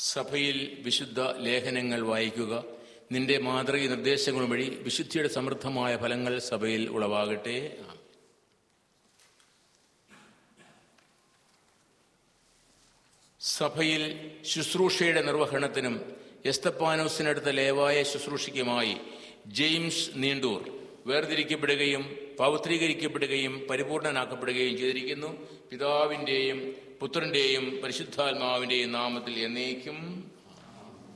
സഭയിൽ വിശുദ്ധ ലേഖനങ്ങൾ വായിക്കുക നിന്റെ മാതൃക നിർദ്ദേശങ്ങൾ വഴി വിശുദ്ധിയുടെ സമൃദ്ധമായ ഫലങ്ങൾ സഭയിൽ ഉളവാകട്ടെ ആമേൻ. സഭയിൽ ശുശ്രൂഷയുടെ നിർവഹണത്തിനും എസ്തപ്പാനോസിനടുത്ത ലേവായ ശുശ്രൂഷയ്ക്കുമായി ജെയിംസ് നീണ്ടൂർ വേർതിരിക്കപ്പെടുകയും പൗത്രീകരിക്കപ്പെടുകയും പരിപൂർണനാക്കപ്പെടുകയും ചെയ്തിരിക്കുന്നു പിതാവിൻ്റെയും പുത്രൻ്റെയും പരിശുദ്ധാത്മാവിൻ്റെയും നാമത്തിൽ എന്നേക്കും